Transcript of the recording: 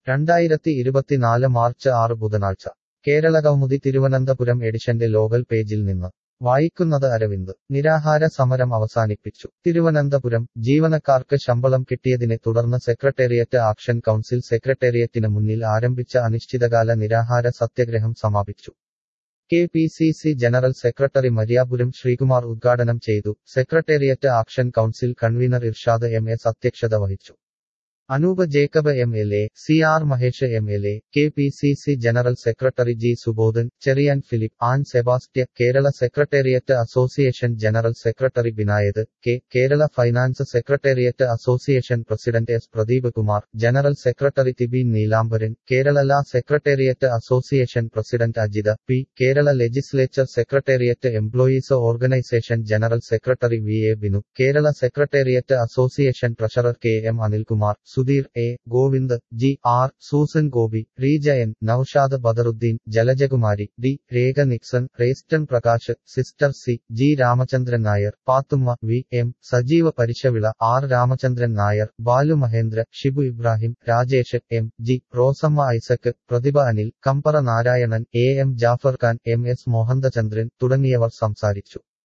രണ്ടായിരത്തി ഇരുപത്തിനാല് മാർച്ച് ആറ് ബുധനാഴ്ച കേരളകൗമുദി തിരുവനന്തപുരം എഡിഷന്റെ ലോകൽ പേജിൽ നിന്ന് വായിക്കുന്നത് അരവിന്ദ് നിരാഹാര സമരം അവസാനിപ്പിച്ചു തിരുവനന്തപുരം ജീവനക്കാർക്ക് ശമ്പളം കിട്ടിയതിനെ തുടർന്ന് സെക്രട്ടേറിയറ്റ് ആക്ഷൻ കൗൺസിൽ സെക്രട്ടേറിയറ്റിന് മുന്നിൽ ആരംഭിച്ച അനിശ്ചിതകാല നിരാഹാര സത്യഗ്രഹം സമാപിച്ചു K P C C general secretary Mariyapuram Sreekumar ഉദ്ഘാടനം ചെയ്തു secretariat action council convener Irshad M S അധ്യക്ഷത വഹിച്ചു Anoop Jacob M L A C R Mahesh M L A K P C C general secretary G Subodhan Cherian Philip Ann Sebastian Kerala secretariat association general secretary Binayath K Kerala finance secretariat association president S Pradeep Kumar general secretary Thibeen Neelambaran Kerala law secretariat association president Ajitha P Kerala legislature secretariat employees organisation general secretary V A Binu Kerala secretariat association treasurer K M Anilkumar Sudheer A Govind G R Susan Gopi Reeja N Noushad Badaruddin Jalajakumari D Rekha Nixon Reston Prakash sister C G Ramachandran Nair Pathumma V M Sajeeva Parishavila R Ramachandran Nair Balu Mahendra Shibu Ibrahim Rajesh M G Rosamma Isaac Prathibha Anil Kambara Narayanan A M Jafar Khan M S Mohanachandran തുടങ്ങിയവർ സംസാരിച്ചു